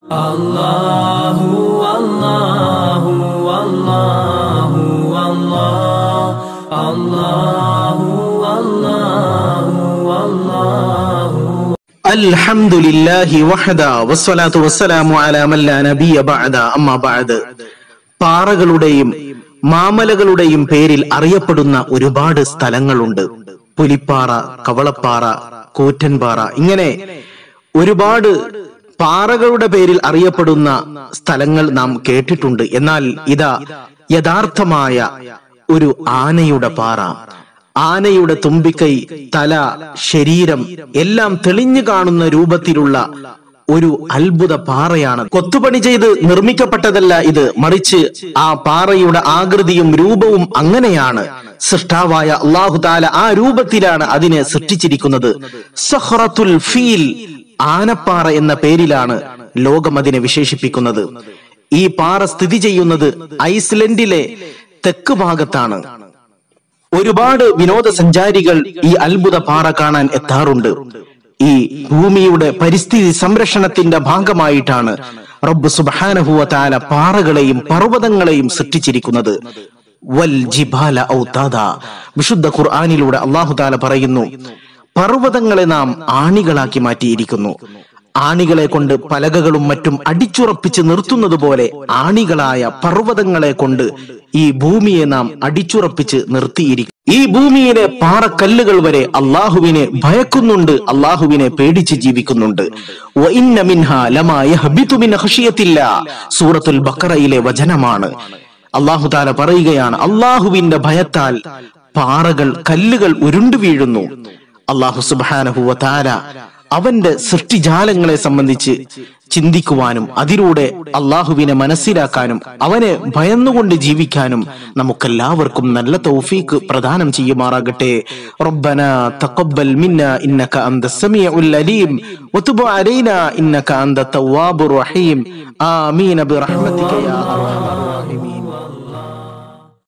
الله والله والله والله الله والله والله الحمد لله وحده والصلاة والسلام على من لا نبي بعد أما بعد പാറകളുടെയും മാമലകളുടെയും പേരിൽ അറിയപ്പെടുന്ന ഒരുപാട് സ്ഥലങ്ങളുണ്ട് പുലിപ്പാറ കവളപ്പാറ കൂറ്റൻപാറ ഇങ്ങനെ ഒരുപാട് പാറകളുടെ പേരിൽ അറിയപ്പെടുന്ന സ്ഥലങ്ങൾ നാം കേട്ടിട്ടുണ്ട് എന്നാൽ ഇതാ യഥാർത്ഥമായ ഒരു ആനയുടെ പാറ ആനയുടെ തുമ്പിക്കൈ തല ശരീരം എല്ലാം തെളിഞ്ഞു കാണുന്ന രൂപത്തിലുള്ള ഒരു അത്ഭുത പാറയാണ് കൊത്തുപണി ചെയ്ത് നിർമ്മിക്കപ്പെട്ടതല്ല ഇത് മറിച്ച് ആ പാറയുടെ ആകൃതിയും രൂപവും അങ്ങനെയാണ് സൃഷ്ടാവായ അള്ളാഹു താല ആ രൂപത്തിലാണ് അതിനെ സൃഷ്ടിച്ചിരിക്കുന്നത് സഹ്റത്തുൽ ഫീൽ ആനപ്പാറ എന്ന പേരിലാണ് ലോകം അതിനെ വിശേഷിപ്പിക്കുന്നത് ഈ പാറ സ്ഥിതി ചെയ്യുന്നത് ഐസ്ലൻഡിലെ തെക്ക് ഭാഗത്താണ് ഒരുപാട് വിനോദസഞ്ചാരികൾ ഈ അത്ഭുത പാറ കാണാൻ എത്താറുണ്ട് ഈ ഭൂമിയുടെ പരിസ്ഥിതി സംരക്ഷണത്തിന്റെ ഭാഗമായിട്ടാണ് റബ്ബ് സുബാനഹുവ താല പാറകളെയും പർവ്വതങ്ങളെയും സൃഷ്ടിച്ചിരിക്കുന്നത് വൽ ജിബാല ഔതാദ വിശുദ്ധ ഖുർആാനിലൂടെ അള്ളാഹു താല പറയുന്നു പർവ്വതങ്ങളെ നാം ആണികളാക്കി മാറ്റിയിരിക്കുന്നു ആണികളെ കൊണ്ട് പലകകളും മറ്റും അടിച്ചുറപ്പിച്ച് നിർത്തുന്നത് പോലെ ആണികളായ പർവ്വതങ്ങളെ കൊണ്ട് ഈ ഭൂമിയെ നാം അടിച്ചുറപ്പിച്ച് നിർത്തിയിരിക്കും ഈ ഭൂമിയിലെ പാറക്കല്ലുകൾ വരെ അള്ളാഹുവിനെ ഭയക്കുന്നുണ്ട് അള്ളാഹുവിനെ പേടിച്ച് ജീവിക്കുന്നുണ്ട് വഇന്ന മിൻഹാ ലമാ യഹ്ബിതു മിൻ ഖശിയത്തില്ലാ. സൂറത്തുൽ ബക്കറയിലെ വചനമാണ് അള്ളാഹു താല പറയുകയാണ് അള്ളാഹുവിന്റെ ഭയത്താൽ പാറകൾ കല്ലുകൾ ഉരുണ്ടു വീഴുന്നു അള്ളാഹു സുബാനഹുവ താര അവന്റെ സൃഷ്ടിജാലങ്ങളെ സംബന്ധിച്ച് ചിന്തിക്കുവാനും അതിലൂടെ അള്ളാഹുവിനെ മനസ്സിലാക്കാനും അവനെ ഭയന്നുകൊണ്ട് ജീവിക്കാനും നമുക്കെല്ലാവർക്കും നല്ല തൗഫീക്ക് പ്രദാനം ചെയ്യുമാറാകട്ടെ റബ്ബന തഖബ്ബൽ മിന്ന ഇന്നക അന്ത സമീഉൽ അലീം വതുബ് അലൈന ഇന്നക അന്ത തവ്വാബുർ റഹീം ആമീൻ ബിറഹ്മതിക യാ അർഹമർ റഹീമീൻ